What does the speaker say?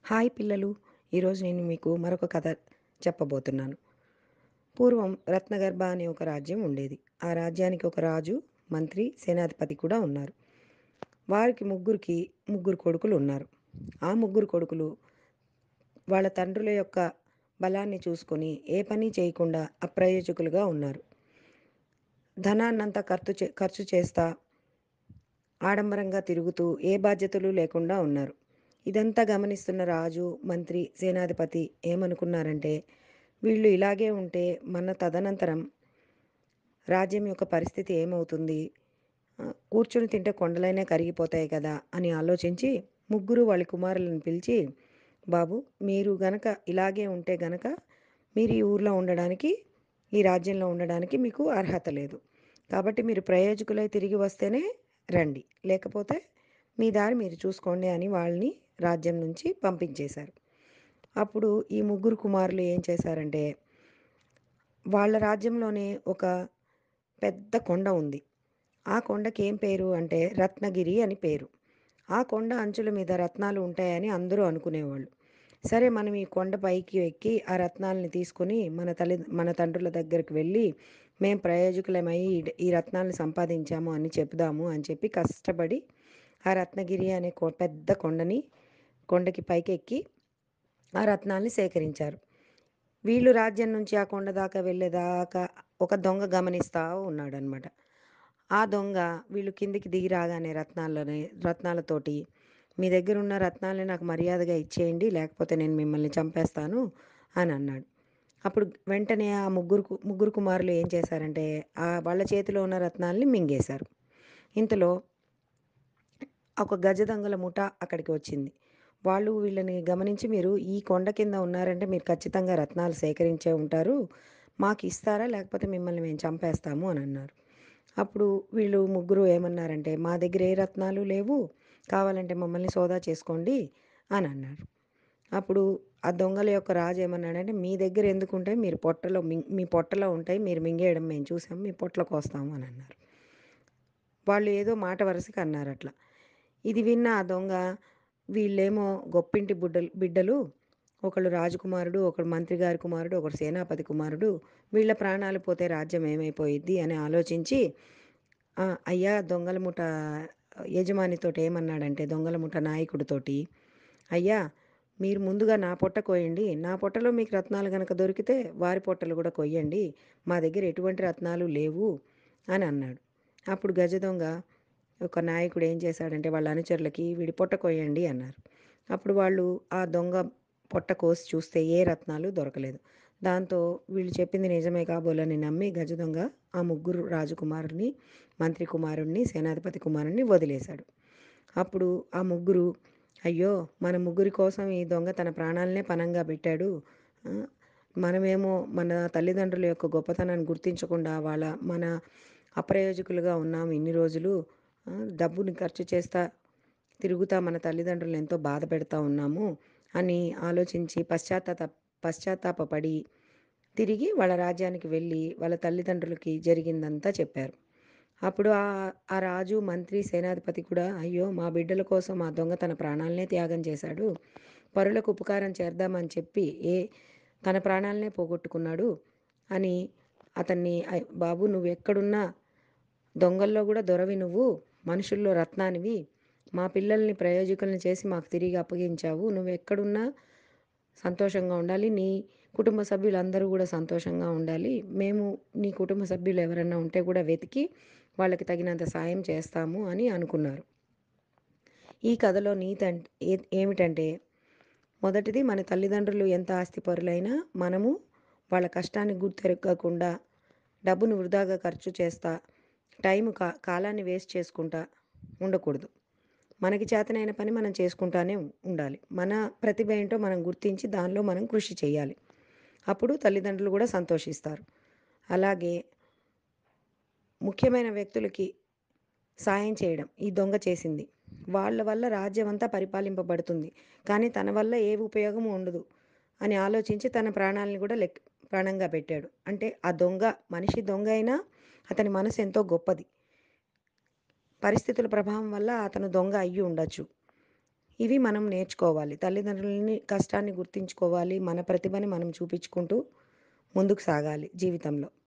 hi పిల్లలు ఈరోజు నేను మీకు మరొక కథ చెప్పబోతున్నాను పూర్వం రత్నగర్భ అనే ఒక రాజ్యం ఉండేది ఆ రాజ్యానికి ఒక రాజు మంత్రి సేనాధిపతి కూడా ఉన్నారు వారికి ముగ్గురికి ముగ్గురు కొడుకులు ఉన్నారు ఆ ముగ్గురు కొడుకులు వాళ్ళ తండ్రుల యొక్క బలాన్ని చూసుకొని ఏ పని చేయకుండా అప్రయోజకులుగా ఉన్నారు ధనాన్నంతా ఖర్చు చే ఖర్చు చేస్తా ఆడంబరంగా తిరుగుతూ ఏ బాధ్యతలు లేకుండా ఉన్నారు ఇదంతా గమనిస్తున్న రాజు మంత్రి సేనాధిపతి ఏమనుకున్నారంటే వీళ్ళు ఇలాగే ఉంటే మన తదనంతరం రాజ్యం యొక్క పరిస్థితి ఏమవుతుంది ఆ, కూర్చుని తింటే కొండలైనా కరిగిపోతాయి కదా అని ఆలోచించి ముగ్గురు వాళ్ళ కుమారులను పిలిచి బాబు మీరు గనక ఇలాగే ఉంటే గనక మీరు ఈ ఊర్లో ఉండడానికి ఈ రాజ్యంలో ఉండడానికి మీకు అర్హత లేదు కాబట్టి మీరు ప్రయోజకులై తిరిగి వస్తేనే రండి లేకపోతే మీ దారి మీరు చూసుకోండి అని వాళ్ళని రాజ్యం నుంచి పంపించేశారు అప్పుడు ఈ ముగ్గురు కుమారులు ఏం చేశారంటే వాళ్ళ రాజ్యంలోనే ఒక పెద్ద కొండ ఉంది ఆ కొండకి ఏం పేరు అంటే రత్నగిరి అని పేరు ఆ కొండ అంచుల మీద రత్నాలు ఉంటాయని అందరూ అనుకునేవాళ్ళు సరే మనం ఈ కొండ పైకి ఎక్కి ఆ రత్నాలని తీసుకొని మన తల్లి మన తండ్రుల దగ్గరికి వెళ్ళి మేం ప్రయోజకులమై ఈ- ఈ రత్నాలను సంపాదించాము అని చెప్దాము అని చెప్పి కష్టపడి ఆ రత్నగిరి అనే కొ- పెద్ద కొండని కొండకి పైకి ఎక్కి ఆ రత్నాల్ని సేకరించారు వీళ్ళు రాజ్యం నుంచి ఆ కొండ దాకా వెళ్ళేదాకా ఒక దొంగ గమనిస్తూ ఉన్నాడనమాట ఆ దొంగ వీళ్ళు కిందికి దిగి రాగానే రత్నాలని రత్నాలతోటి మీ దగ్గర ఉన్న రత్నాలని నాకు మర్యాదగా ఇచ్చేయండి లేకపోతే నేను మిమ్మల్ని చంపేస్తాను అని అన్నాడు అప్పుడు వెంటనే ఆ ముగ్గురు కు- ముగ్గురు కుమారులు ఏం చేశారంటే ఆ వాళ్ళ చేతిలో ఉన్న రత్నాల్ని మింగేశారు ఇంతలో ఒక గజ దొంగల ముఠ అక్కడికి వచ్చింది వాళ్ళు వీళ్ళని గమనించి మీరు ఈ కొండ కింద ఉన్నారంటే మీరు ఖచ్చితంగా రత్నాలు సేకరించే ఉంటారు మాకు ఇస్తారా లేకపోతే మిమ్మల్ని మేము చంపేస్తాము అని అన్నారు అప్పుడు వీళ్ళు ముగ్గురు ఏమన్నారంటే మా దగ్గర ఏ రత్నాలు లేవు కావాలంటే మమ్మల్ని సోదా చేసుకోండి అని అన్నారు అప్పుడు ఆ దొంగల యొక్క రాజు ఏమన్నాడంటే మీ దగ్గర ఎందుకు ఉంటాయి మీరు పొట్టలో మింగ్ మీ పొట్టలో ఉంటాయి మీరు మింగేయడం మేము చూసాం మీ పొట్టలోకి వస్తాము అని అన్నారు వాళ్ళు ఏదో మాట వరుసకి అన్నారు అట్లా ఇది విన్న ఆ దొంగ వీళ్ళేమో గొప్పింటి బుడ్డలు బిడ్డలు ఒకళ్ళు రాజకుమారుడు ఒకడు మంత్రి గారి కుమారుడు ఒకడు సేనాపతి కుమారుడు వీళ్ళ ప్రాణాలు పోతే రాజ్యం ఏమైపోయిద్ది అని ఆలోచించి "ఆ, అయ్యా దొంగల ముఠ యజమానితోటి ఏమన్నాడంటే దొంగల ముఠ నాయకుడితోటి అయ్యా మీరు ముందుగా నా పొట్ట కోయండి నా పొట్టలో మీకు రత్నాలు కనుక దొరికితే వారి పొట్టలు కూడా కొయ్యండి మా దగ్గర ఎటువంటి రత్నాలు లేవు అని అన్నాడు అప్పుడు గజ దొంగ ఒక నాయకుడు ఏం చేశాడంటే వాళ్ళ అనుచరులకి వీడి పొట్ట కొయ్యండి అన్నారు అప్పుడు వాళ్ళు ఆ దొంగ పొట్ట కోసి చూస్తే ఏ రత్నాలు దొరకలేదు దాంతో వీళ్ళు చెప్పింది నిజమే కాబోలని నమ్మి గజ దొంగ ఆ ముగ్గురు రాజకుమారుని మంత్రి కుమారుణ్ణి సేనాధిపతి కుమారుణ్ణి వదిలేశాడు అప్పుడు ఆ ముగ్గురు అయ్యో మన ముగ్గురి కోసం ఈ దొంగ తన ప్రాణాలనే పనంగా పెట్టాడు ఆ, మనమేమో మన తల్లిదండ్రుల యొక్క గొప్పతనాన్ని గుర్తించకుండా వాళ్ళ మన అప్రయోజకులుగా ఉన్నాము ఇన్ని రోజులు ఆ, డబ్బుని ఖర్చు చేస్తా తిరుగుతా మన తల్లిదండ్రులను ఎంతో బాధ పెడతా ఉన్నాము అని ఆలోచించి పశ్చాత్తాప పశ్చాత్తాపపడి తిరిగి వాళ్ళ రాజ్యానికి వెళ్ళి వాళ్ళ తల్లిదండ్రులకి జరిగిందంతా చెప్పారు అప్పుడు ఆ ఆ రాజు మంత్రి సేనాధిపతి కూడా అయ్యో మా బిడ్డల కోసం ఆ దొంగ తన ప్రాణాలనే త్యాగం చేశాడు పరులకు ఉపకారం చేద్దామని చెప్పి ఏ తన ప్రాణాలనే పోగొట్టుకున్నాడు అని అతన్ని "అయ్ బాబు నువ్వు ఎక్కడున్నా దొంగల్లో కూడా దొరవి నువ్వు మనుషుల్లో రత్నానివి మా పిల్లల్ని ప్రయోజకుల్ని చేసి మాకు తిరిగి అప్పగించావు నువ్వు ఎక్కడున్నా సంతోషంగా ఉండాలి నీ కుటుంబ సభ్యులందరూ కూడా సంతోషంగా ఉండాలి మేము నీ కుటుంబ సభ్యులు ఎవరన్నా ఉంటే కూడా వెతికి వాళ్ళకి తగినంత సాయం చేస్తాము అని అనుకున్నారు ఈ కథలో నీతి అంటే ఏ- ఏమిటంటే మొదటిది మన తల్లిదండ్రులు ఎంత ఆస్తిపరులైనా మనము వాళ్ళ కష్టాన్ని గుర్తెరగకుండా డబ్బును వృధాగా ఖర్చు చేస్తా టైం కా కాలాన్ని వేస్ట్ చేసుకుంటా ఉండకూడదు మనకి చేతనైన పని మనం చేసుకుంటానే ఉండాలి మన ప్రతిభ ఏంటో మనం గుర్తించి దానిలో మనం కృషి చేయాలి అప్పుడు తల్లిదండ్రులు కూడా సంతోషిస్తారు అలాగే ముఖ్యమైన వ్యక్తులకి సాయం చేయడం ఈ దొంగ చేసింది వాళ్ళ వల్ల రాజ్యం అంతా పరిపాలింపబడుతుంది కానీ తన వల్ల ఏ ఉపయోగం ఉండదు అని ఆలోచించి తన ప్రాణాలను కూడా లెక్ ప్రాణంగా పెట్టాడు అంటే ఆ దొంగ మనిషి దొంగ అయినా అతని మనసు ఎంతో గొప్పది పరిస్థితుల ప్రభావం వల్ల అతను దొంగ అయ్యి ఉండొచ్చు ఇవి మనం నేర్చుకోవాలి తల్లిదండ్రులని కష్టాన్ని గుర్తించుకోవాలి మన ప్రతిభని మనం చూపించుకుంటూ ముందుకు సాగాలి జీవితంలో